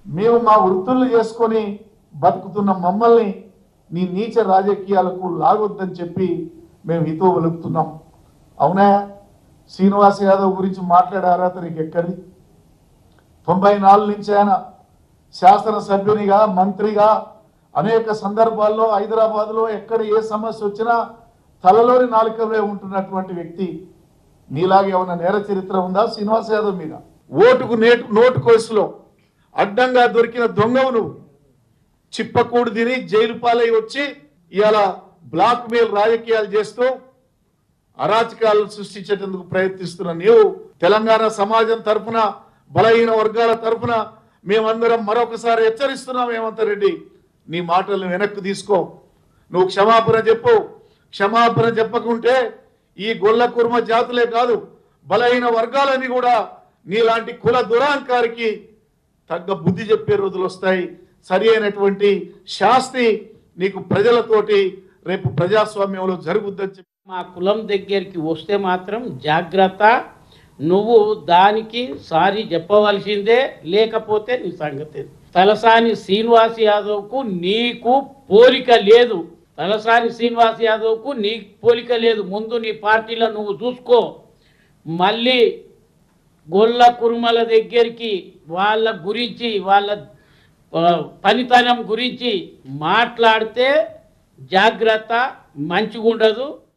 మేము మా వృత్తులు చేసుకొని బతుకుతున్న మమ్మల్ని నీ నీచ రాజకీయాలకు లాగొద్దని చెప్పి మేము హితో వలుపుతున్నాం అవునా శ్రీనివాస్ యాదవ్ గురించి మాట్లాడారా అతనికి ఎక్కడి తొంభై నాలుగు నుంచి ఆయన శాసనసభ్యునిగా మంత్రిగా అనేక సందర్భాల్లో హైదరాబాద్లో ఎక్కడ ఏ సమస్య వచ్చినా తలలోని నాలుకలే ఉంటున్నటువంటి వ్యక్తి నీలాగే ఏమైనా నేర చరిత్ర ఉందా శ్రీనివాస్ యాదవ్ మీద ఓటుకు నేటు నోటు కేసులో అడ్డంగా దొరికిన దొంగవు నువ్వు చిప్పకూడు తిని జైలు పాలై వచ్చి ఇవాళ బ్లాక్ మెయిల్ రాజకీయాలు చేస్తూ అరాచకాలను సృష్టించేందుకు ప్రయత్నిస్తున్న నీవు తెలంగాణ సమాజం తరపున బలహీన వర్గాల తరపున మేమందరం మరొకసారి హెచ్చరిస్తున్నాం హేమంత్ రెడ్డి నీ మాటలను వెనక్కి తీసుకో నువ్వు క్షమాపణ చెప్పు క్షమాపణ చెప్పకుంటే ఈ గొల్ల కుర్మ జాతులే కాదు బలహీన వర్గాలని కూడా నీలాంటి కుల దురాంకారికి తగ్గ బుద్ధి చెప్పే రోజులు వస్తాయి సరి అయినటువంటి శాస్తి నీకు ప్రజలతోటి రేపు ప్రజాస్వామ్యంలో జరుగుద్దని చెప్పి మా కులం దగ్గరికి వస్తే మాత్రం జాగ్రత్త నువ్వు దానికి సారీ చెప్పవలసిందే లేకపోతే నీ సంగతి తలసాని శ్రీనివాస్ యాదవ్కు నీకు పోలిక లేదు తలసాని శ్రీనివాస్ యాదవ్కు నీ పోలిక లేదు ముందు నీ పార్టీలో నువ్వు చూసుకో మళ్ళీ గొల్ల కురుమల దగ్గరికి వాళ్ళ గురించి వాళ్ళ ఆ, పనితనం గురించి మాట్లాడితే జాగ్రత్త మంచిగుండదు